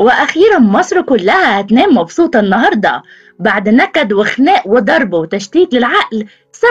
وأخيرا مصر كلها هتنام مبسوطة النهاردة بعد نكد وخناق وضرب وتشتيت للعقل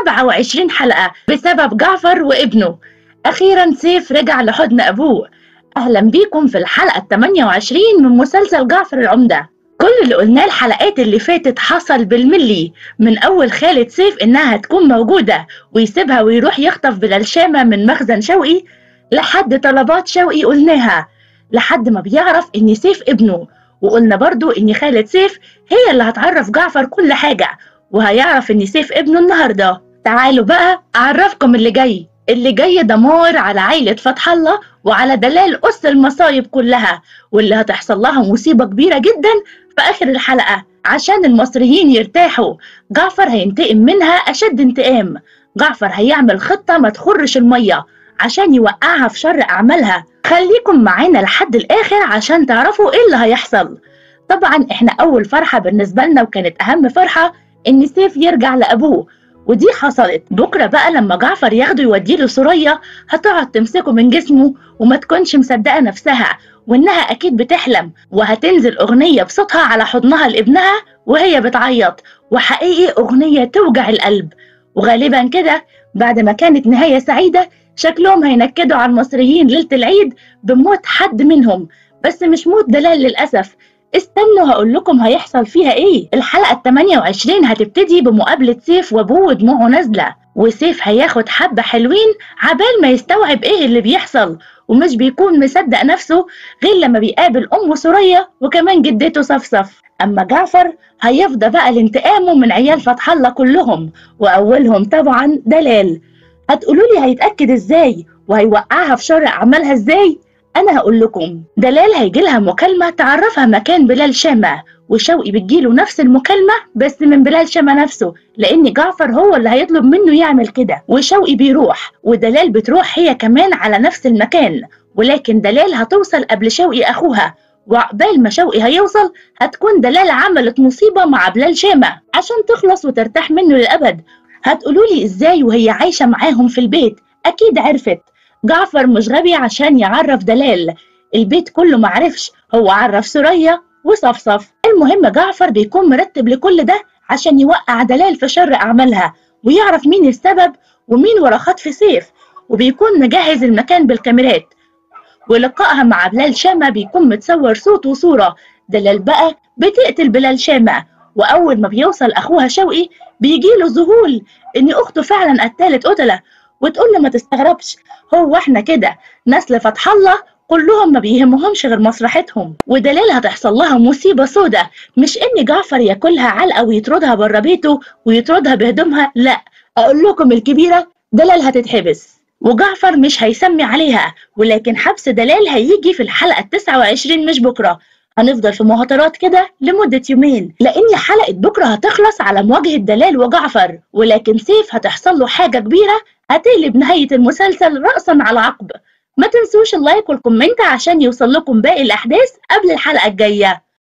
27 حلقة بسبب جعفر وابنه أخيرا سيف رجع لحضن أبوه أهلا بيكم في الحلقة ال 28 من مسلسل جعفر العمدة كل اللي قلناه الحلقات اللي فاتت حصل بالملي من أول خالد سيف إنها هتكون موجودة ويسيبها ويروح يخطف بلال شامة من مخزن شوقي لحد طلبات شوقي قلناها لحد ما بيعرف إن سيف ابنه وقلنا برضو إن خالد سيف هي اللي هتعرف جعفر كل حاجة وهيعرف إن سيف ابنه النهاردة تعالوا بقى أعرفكم اللي جاي اللي جاي دمار على عيلة فتح الله وعلى دلال أس المصايب كلها واللي هتحصل لها مصيبة كبيرة جدا في آخر الحلقة عشان المصريين يرتاحوا جعفر هينتقم منها أشد انتقام جعفر هيعمل خطة ما تخرش المية عشان يوقعها في شر أعمالها خليكم معانا لحد الآخر عشان تعرفوا إيه اللي هيحصل طبعا إحنا أول فرحة بالنسبة لنا وكانت أهم فرحة إن سيف يرجع لأبوه ودي حصلت بكرة بقى لما جعفر ياخده يوديه لسوريا هتقعد تمسكه من جسمه وما تكونش مصدقة نفسها وإنها أكيد بتحلم وهتنزل أغنية بصوتها على حضنها لابنها وهي بتعيط وحقيقي أغنية توجع القلب وغالبا كده بعد ما كانت نهاية سعيدة شكلهم هينكدوا على المصريين ليلة العيد بموت حد منهم بس مش موت دلال للأسف استنوا هقول لكم هيحصل فيها ايه الحلقة ال 28 هتبتدي بمقابلة سيف وابوه ودموعه نازلة وسيف هياخد حبة حلوين عبال ما يستوعب ايه اللي بيحصل ومش بيكون مصدق نفسه غير لما بيقابل أمه سوريا وكمان جدته صفصف أما جعفر هيفضى بقى لانتقامه من عيال فتح الله كلهم وأولهم طبعا دلال هتقولوا لي هيتأكد ازاي وهيوقعها في شر أعمالها ازاي أنا هقول لكم دلال هيجيلها مكالمة تعرفها مكان بلال شامة وشوقي بتجيله نفس المكالمة بس من بلال شامة نفسه لأن جعفر هو اللي هيطلب منه يعمل كده وشوقي بيروح ودلال بتروح هي كمان على نفس المكان ولكن دلال هتوصل قبل شوقي أخوها وعقبال ما شوقي هيوصل هتكون دلال عملت مصيبة مع بلال شامة عشان تخلص وترتاح منه للأبد هتقولوا لي ازاي وهي عايشة معاهم في البيت أكيد عرفت جعفر مش غبي عشان يعرف دلال البيت كله معرفش هو عرف سوريا وصفصف المهم جعفر بيكون مرتب لكل ده عشان يوقع دلال في شر أعمالها ويعرف مين السبب ومين ورا خطف سيف وبيكون مجهز المكان بالكاميرات ولقائها مع بلال شامة بيكون متصور صوت وصورة دلال بقى بتقتل بلال شامة وأول ما بيوصل أخوها شوقي بيجيله ذهول إن أخته فعلا قتلت قتلة وتقول له ما تستغربش هو احنا كده نسل فتح الله كلهم ما بيهمهمش غير مصلحتهم ودلال هتحصل لها مصيبة سودة مش إن جعفر ياكلها علقة ويطردها بره بيته ويطردها بهدومها لا أقول لكم الكبيرة دلال هتتحبس وجعفر مش هيسمي عليها ولكن حبس دلال هيجي في الحلقة التسعة وعشرين مش بكرة هنفضل في مهاترات كده لمدة يومين لأن حلقة بكرة هتخلص على مواجهة دلال وجعفر ولكن سيف هتحصل له حاجة كبيرة هتقلب نهاية المسلسل رأسا على عقب ما تنسوش اللايك والكومنت عشان يوصل لكم باقي الأحداث قبل الحلقة الجاية